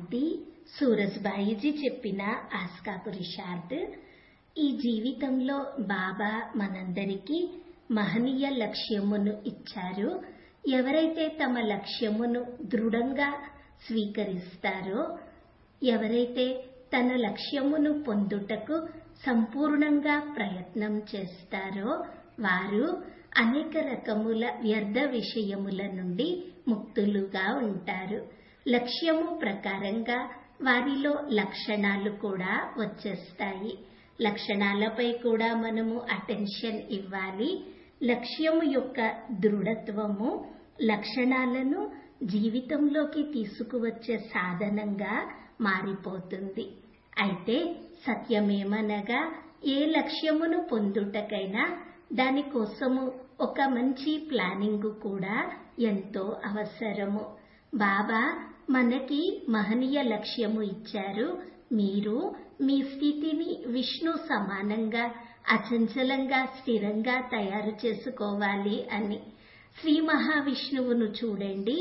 శాంతి సూరజ్బాయిజీ చెప్పిన ఆస్కా పురుషార్థ్ ఈ జీవితంలో బాబా మనందరికీ మహనీయ లక్ష్యమును ఇచ్చారు ఎవరైతే తమ లక్ష్యమును దృఢంగా స్వీకరిస్తారో ఎవరైతే తన లక్ష్యమును పొందుటకు సంపూర్ణంగా ప్రయత్నం చేస్తారో వారు అనేక రకముల వ్యర్థ విషయముల నుండి ముక్తులుగా ఉంటారు లక్ష్యము ప్రకారంగా వారిలో లక్షణాలు కూడా వచ్చేస్తాయి లక్షణాలపై కూడా మనము అటెన్షన్ ఇవ్వాలి లక్ష్యము యొక్క దృఢత్వము లక్షణాలను జీవితంలోకి తీసుకువచ్చే సాధనంగా మారిపోతుంది అయితే సత్యమేమనగా ఏ లక్ష్యమును పొందుటకైనా దానికోసము ఒక మంచి ప్లానింగ్ కూడా ఎంతో అవసరము బాబా మనకి మహనీయ లక్ష్యము ఇచ్చారు మీరు మీ స్థితిని విష్ణు సమానంగా అచంచలంగా స్థిరంగా తయారు చేసుకోవాలి అని శ్రీ మహావిష్ణువును చూడండి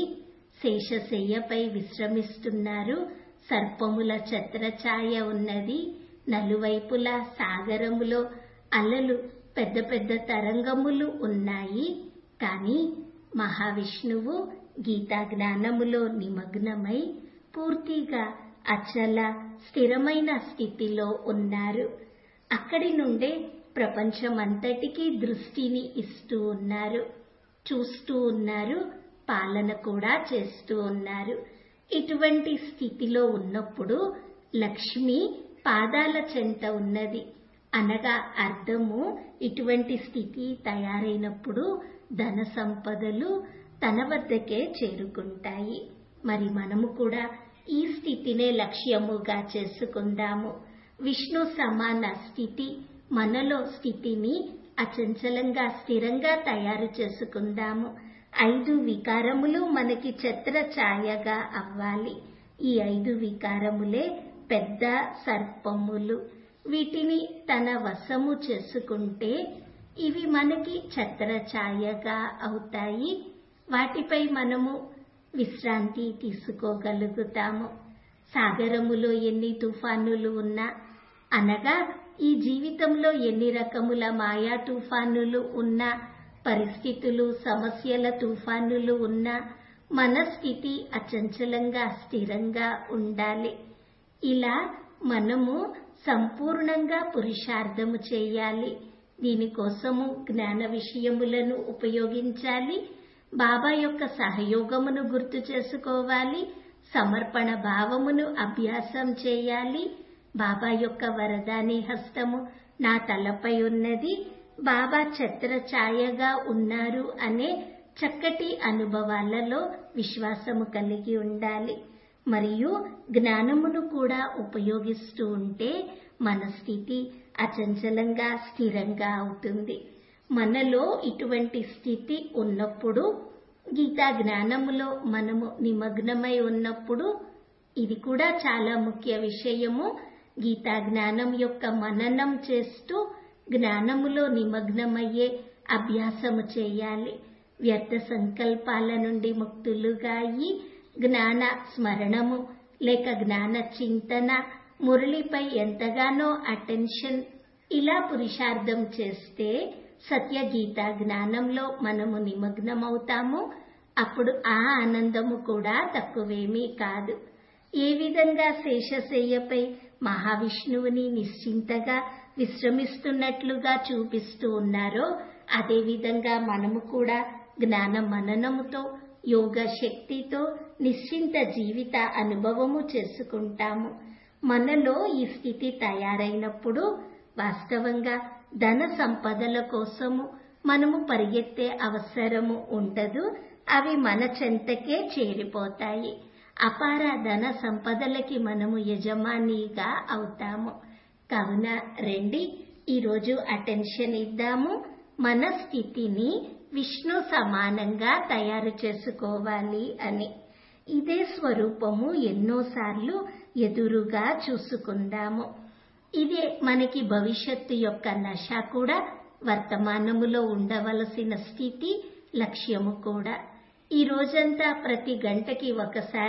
శేషశయ్యపై విశ్రమిస్తున్నారు సర్పముల ఛత్రఛాయ ఉన్నది నలువైపులా సాగరములో అలలు పెద్ద పెద్ద తరంగములు ఉన్నాయి కానీ మహావిష్ణువు గీతా జ్ఞానములో నిమగ్నమై పూర్తిగా అచల స్థిరమైన స్థితిలో ఉన్నారు అక్కడి నుండే ప్రపంచమంతటికీ దృష్టిని ఇస్తూ ఉన్నారు చూస్తూ ఉన్నారు పాలన కూడా చేస్తూ ఉన్నారు ఇటువంటి స్థితిలో ఉన్నప్పుడు లక్ష్మి పాదాల చెంత ఉన్నది అనగా అర్థము ఇటువంటి స్థితి తయారైనప్పుడు ధన సంపదలు తన వద్దకే చేరుకుంటాయి మరి మనము కూడా ఈ స్థితినే లక్ష్యముగా చేసుకుందాము విష్ణు సమాన స్థితి మనలో స్థితిని అచంచలంగా స్థిరంగా తయారు చేసుకుందాము ఐదు వికారములు మనకి ఛత్ర ఛాయగా అవ్వాలి ఈ ఐదు వికారములే పెద్ద సర్పములు వీటిని తన వశము చేసుకుంటే ఇవి మనకి ఛత్ర ఛాయగా అవుతాయి వాటిపై మనము విశ్రాంతి తీసుకోగలుగుతాము సాగరములో ఎన్ని తుఫానులు ఉన్నా అనగా ఈ జీవితంలో ఎన్ని రకముల మాయా తుఫానులు ఉన్నా పరిస్థితులు సమస్యల తుఫానులు ఉన్నా మన స్థితి అచంచలంగా స్థిరంగా ఉండాలి ఇలా మనము సంపూర్ణంగా పురుషార్థము చేయాలి దీనికోసము జ్ఞాన విషయములను ఉపయోగించాలి బాబా యొక్క సహయోగమును గుర్తు చేసుకోవాలి సమర్పణ భావమును అభ్యాసం చేయాలి బాబా యొక్క వరదాని హస్తము నా తలపై ఉన్నది బాబా ఛత్ర ఛాయగా ఉన్నారు అనే చక్కటి అనుభవాలలో విశ్వాసము కలిగి ఉండాలి మరియు జ్ఞానమును కూడా ఉపయోగిస్తూ ఉంటే మన స్థితి అచంచలంగా స్థిరంగా అవుతుంది మనలో ఇటువంటి స్థితి ఉన్నప్పుడు గీతా జ్ఞానములో మనము నిమగ్నమై ఉన్నప్పుడు ఇది కూడా చాలా ముఖ్య విషయము గీతా జ్ఞానం యొక్క మననం చేస్తూ జ్ఞానములో నిమగ్నమయ్యే అభ్యాసము చేయాలి వ్యర్థ సంకల్పాల నుండి ముక్తులుగా అయ్యి జ్ఞాన స్మరణము లేక జ్ఞాన చింతన మురళిపై ఎంతగానో అటెన్షన్ ఇలా పురుషార్థం చేస్తే సత్య గీత జ్ఞానంలో మనము నిమగ్నమవుతాము అప్పుడు ఆ ఆనందము కూడా తక్కువేమీ కాదు ఏ విధంగా శేషశయ్యపై మహావిష్ణువుని నిశ్చింతగా విశ్రమిస్తున్నట్లుగా చూపిస్తూ ఉన్నారో అదేవిధంగా మనము కూడా జ్ఞాన మననముతో యోగ శక్తితో నిశ్చింత జీవిత అనుభవము చేసుకుంటాము మనలో ఈ స్థితి తయారైనప్పుడు వాస్తవంగా ధన సంపదల కోసము మనము పరిగెత్తే అవసరము ఉండదు అవి మన చెంతకే చేరిపోతాయి అపార ధన సంపదలకి మనము యజమానిగా అవుతాము కావున రండి ఈరోజు అటెన్షన్ ఇద్దాము మన స్థితిని విష్ణు సమానంగా తయారు చేసుకోవాలి అని ఇదే స్వరూపము ఎన్నోసార్లు ఎదురుగా చూసుకుందాము ఇదే మనకి భవిష్యత్తు యొక్క నశ కూడా వర్తమానములో ఉండవలసిన స్థితి లక్ష్యము కూడా ఈ రోజంతా ప్రతి గంటకి ఒకసారి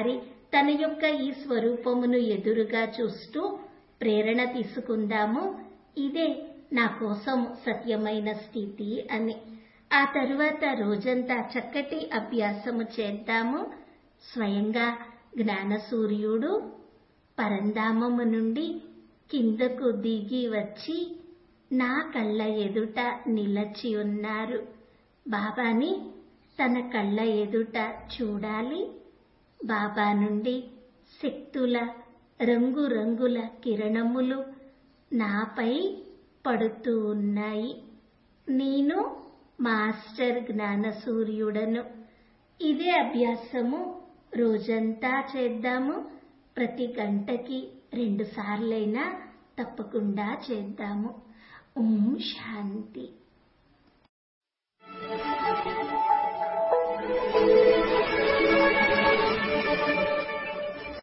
తన యొక్క ఈ స్వరూపమును ఎదురుగా చూస్తూ ప్రేరణ తీసుకుందాము ఇదే నా కోసం సత్యమైన స్థితి అని ఆ తరువాత రోజంతా చక్కటి అభ్యాసము చేద్దాము స్వయంగా జ్ఞాన సూర్యుడు పరంధామము నుండి కిందకు దిగి వచ్చి నా కళ్ళ ఎదుట నిలచి ఉన్నారు బాబాని తన కళ్ళ ఎదుట చూడాలి బాబా నుండి శక్తుల రంగురంగుల కిరణములు నాపై పడుతూ ఉన్నాయి నేను మాస్టర్ జ్ఞాన సూర్యుడను ఇదే అభ్యాసము రోజంతా చేద్దాము ప్రతి గంటకి రెండు సార్లైనా తప్పకుండా చేద్దాము ఓం శాంతి